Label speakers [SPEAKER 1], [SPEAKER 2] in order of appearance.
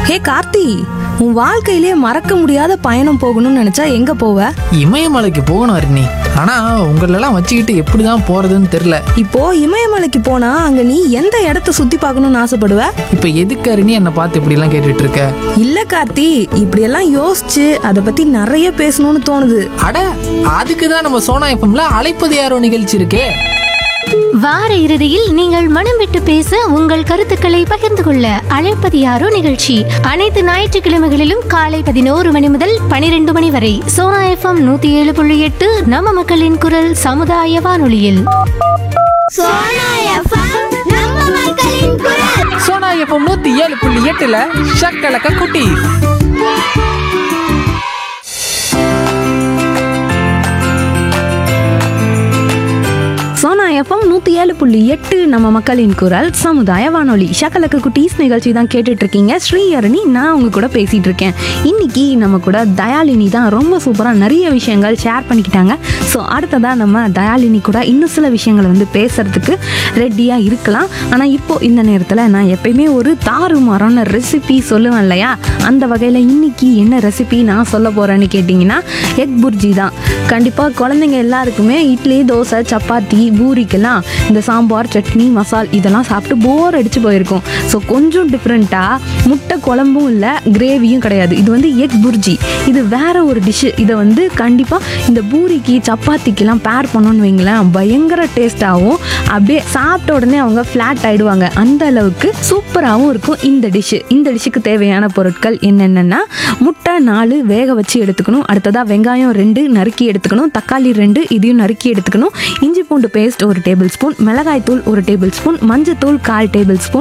[SPEAKER 1] ஹே கார்த்தி உன் வாழ்க்கையிலே மறக்க முடியாத பயணம் போகணும்னு நினைச்சா எங்க போவ
[SPEAKER 2] இமயமலைக்கு போகணும் அருணி ஆனா உங்களெல்லாம் வச்சுக்கிட்டு எப்படிதான் போறதுன்னு தெரியல
[SPEAKER 1] இப்போ இமயமலைக்கு போனா அங்க நீ எந்த இடத்த சுத்தி பார்க்கணும்னு ஆசைப்படுவ
[SPEAKER 2] இப்ப எதுக்கு அருணி என்னை பார்த்து இப்படி எல்லாம் கேட்டுட்டு இருக்க
[SPEAKER 1] இல்ல கார்த்தி இப்படியெல்லாம் யோசிச்சு அதை பத்தி நிறைய பேசணும்னு தோணுது
[SPEAKER 2] அட அதுக்கு தான் நம்ம சோனா எஃப்எம்ல அழைப்பது யாரோ நிகழ்ச்சி இருக்கே
[SPEAKER 3] வார இறுதியில் நீங்கள் மனம் விட்டு பேச உங்கள் கருத்துக்களை பகிர்ந்து கொள்ள அழைப்பது யாரோ நிகழ்ச்சி அனைத்து ஞாயிற்றுக்கிழமைகளிலும் காலை பதினோரு மணி முதல் பனிரெண்டு மணி வரை சோனா எஃப்எம் நூத்தி ஏழு புள்ளி எட்டு நம்ம மக்களின் குரல் சமுதாய வானொலியில்
[SPEAKER 4] சோனா எஃப்எம் நம்ம மக்களின் குரல்
[SPEAKER 2] சோனா எஃப்எம் நூத்தி ஏழு புள்ளி எட்டுல ஷக்கலக்க குட்டி
[SPEAKER 1] சோனா எஃப்எம் நூத்தி ஏழு புள்ளி எட்டு நம்ம மக்களின் குரல் சமுதாய வானொலி ஷக்கலக்கு குட்டீஸ் நிகழ்ச்சி தான் கேட்டுட்டு இருக்கீங்க ஸ்ரீஹரணி நான் உங்க கூட பேசிட்டு இருக்கேன் இன்னைக்கு நம்ம கூட தயாலினி தான் ரொம்ப சூப்பரா நிறைய விஷயங்கள் ஷேர் பண்ணிக்கிட்டாங்க ஸோ அடுத்ததா நம்ம தயாலினி கூட இன்னும் சில விஷயங்களை வந்து பேசுறதுக்கு ரெடியா இருக்கலாம் ஆனா இப்போ இந்த நேரத்துல நான் எப்பயுமே ஒரு தாறுமாறான ரெசிபி சொல்லுவேன் இல்லையா அந்த வகையில இன்னைக்கு என்ன ரெசிபி நான் சொல்ல போறேன்னு கேட்டிங்கன்னா எக் புர்ஜி தான் கண்டிப்பாக குழந்தைங்க எல்லாருக்குமே இட்லி தோசை சப்பாத்தி பூரிக்கெல்லாம் இந்த சாம்பார் சட்னி மசால் இதெல்லாம் சாப்பிட்டு போர் அடிச்சு போயிருக்கும் ஸோ கொஞ்சம் டிஃப்ரெண்ட்டாக முட்டை குழம்பும் இல்லை கிரேவியும் கிடையாது இது வந்து எக் புர்ஜி இது வேற ஒரு டிஷ்ஷு இதை வந்து கண்டிப்பாக இந்த பூரிக்கு சப்பாத்திக்கெல்லாம் பேர் பண்ணோன்னு வைங்களேன் பயங்கர டேஸ்ட்டாகவும் அப்படியே சாப்பிட்ட உடனே அவங்க ஃப்ளாட் ஆயிடுவாங்க அந்த அளவுக்கு சூப்பராகவும் இருக்கும் இந்த டிஷ்ஷு இந்த டிஷ்ஷுக்கு தேவையான பொருட்கள் என்னென்னா முட்டை நாலு வேக வச்சு எடுத்துக்கணும் அடுத்ததாக வெங்காயம் ரெண்டு நறுக்கி எடுத்துக்கணும் தக்காளி ரெண்டு இதையும் நறுக்கி எடுத்துக்கணும் இஞ்சி பூண்டு பேஸ்ட் ஒரு டேபிள் ஸ்பூன் மிளகாய் தூள் ஒரு டேபிள் ஸ்பூன் மஞ்சத்தூள் கால் டேபிள் ஸ்பூன்